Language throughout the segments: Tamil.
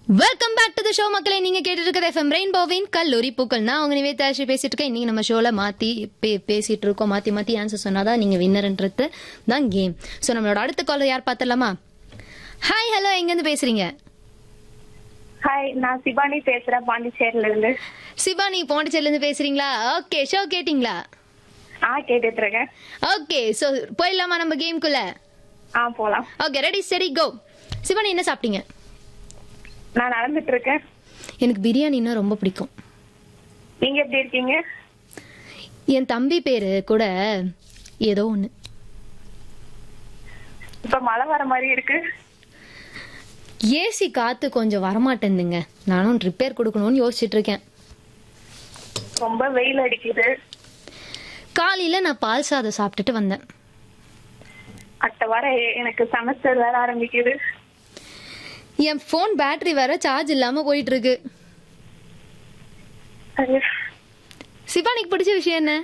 Welcome back to the show மக்களே நீங்க கேட்டுட்டு இருக்கிற எஃப்எம் ரெயின்போவின் கல்லூரி பூக்கள் நான் உங்க நிவேதா ஆஷி பேசிட்டு இருக்கேன் இன்னைக்கு நம்ம ஷோல மாத்தி பே- பேசிட்டு இருக்கோம் மாத்தி மாத்தி ஆன்சர் சொன்னாதான் நீங்க வின்னர்ன்றது தான் கேம் ஸோ நம்மளோட அடுத்த காலர் யார் பார்த்துடலாமா ஹாய் ஹலோ எங்க இருந்து பேசுறீங்க ஹாய் நான் சிவானி பேசுறேன் பாண்டிச்சேரில இருந்து சிவானி பாண்டிச்சேரில இருந்து பேசுறீங்களா ஓகே ஷோ கேட்டிங்களா ஆ கேட்டுட்டு இருக்கேன் ஓகே ஸோ போயிடலாமா நம்ம கேம்குள்ள ஆ போலாம் ஓகே ரெடி சரி கோ சிவானி என்ன சாப்பிட்டீங்க நான் நடந்துட்டு இருக்கேன் எனக்கு பிரியாணின்னா ரொம்ப பிடிக்கும் நீங்க எப்படி இருக்கீங்க என் தம்பி பேரு கூட ஏதோ ஒன்று இப்ப மழை வர மாதிரி இருக்கு ஏசி காத்து கொஞ்சம் வரமாட்டேங்குதுங்க நானும் ரிப்பேர் கொடுக்கணும்னு யோசிச்சுட்டு இருக்கேன் ரொம்ப வெயில் அடிக்குது காலையில நான் பால் சாதம் சாப்பிட்டுட்டு வந்தேன் அடுத்த வாரம் எ- எனக்கு செமஸ்டர் வேற ஆரம்பிக்குது என் ஃபோன் பேட்டரி வேற சார்ஜ் இல்லாம போயிட்டு இருக்கு அது சிவானிக்கு பிடிச்ச விஷயம் என்ன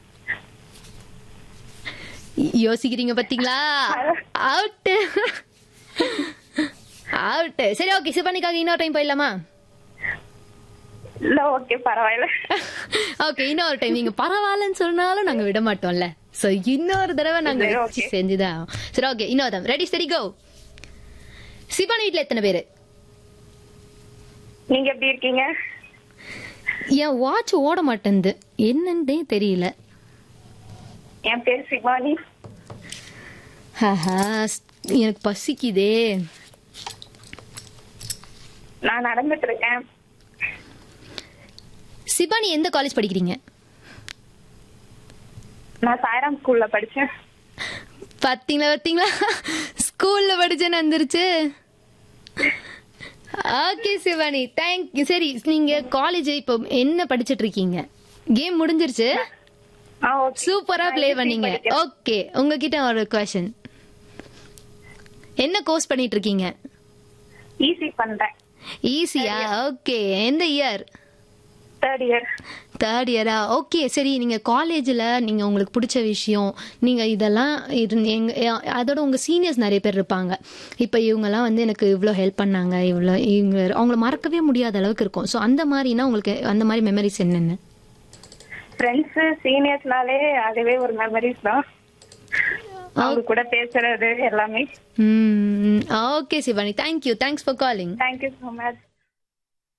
யோசிக்கிறீங்க பாத்தீங்களா அவுட்டு அவுட்டு சரி ஓகே சிவானிக்காக இன்னொரு டைம் போயிடலாமா இல்ல ஓகே பரவாயில்ல ஓகே இன்னொரு டைம் நீங்க பரவாயில்லன்னு சொன்னாலும் நாங்க விட மாட்டோம்ல சோ இன்னொரு தடவை நாங்க சரி, வச்சு okay. செஞ்சுதான் ஆகணும். சரி ஓகே இன்னொரு தடவை ரெடி சரி கோ சிவானி வீட்ல எத்தனை பேரு நீங்க எப்படி இருக்கீங்க என் வாட்ச் ஓட மாட்டேங்குது என்னன்னே தெரியல என் பேர் சிவானி ஆஹா, எனக்கு பசிக்குதே நான் நடந்துட்டு இருக்கேன் சிவானி எந்த காலேஜ் படிக்கிறீங்க நான் சாய்ராம் ஸ்கூல்ல படிச்சேன் பாத்தீங்களா பாத்தீங்களா ஸ்கூல்ல படிச்சேன்னு வந்துருச்சு ஓகே சிவானி தேங்க்யூ சரி நீங்க காலேஜ் இப்போ என்ன படிச்சிட்டு இருக்கீங்க கேம் முடிஞ்சிருச்சு ஆ ஓகே சூப்பரா நான் ப்ளே ECE பண்ணீங்க படிக்கிறேன். ஓகே உங்ககிட்ட ஒரு கொஸ்டின் என்ன கோர்ஸ் பண்ணிட்டு இருக்கீங்க ஈஸி பண்றேன் ஈஸியா ஓகே எந்த இயர் தேர்ட் இயர் தேர்ட் இயரா ஓகே சரி நீங்க காலேஜ்ல நீங்க உங்களுக்கு பிடிச்ச விஷயம் நீங்க இதெல்லாம் இருந்து எங்க எ- அதோட உங்க சீனியர்ஸ் நிறைய பேர் இருப்பாங்க இப்போ இவங்கெல்லாம் வந்து எனக்கு இவ்வளோ ஹெல்ப் பண்ணாங்க இவ்வளோ இவங்க அவங்கள மறக்கவே முடியாத அளவுக்கு இருக்கும் ஸோ அந்த மாதிரினா உங்களுக்கு அந்த மாதிரி மெமரிஸ் என்னென்ன ஃப்ரெண்ட்ஸ் சீனியர்ஸ்னாலே அதுவே ஒரு மெமரிஸ் தான் அவங்க கூட பேசுறது எல்லாமே okay Shivani thank you thanks for calling thank you so much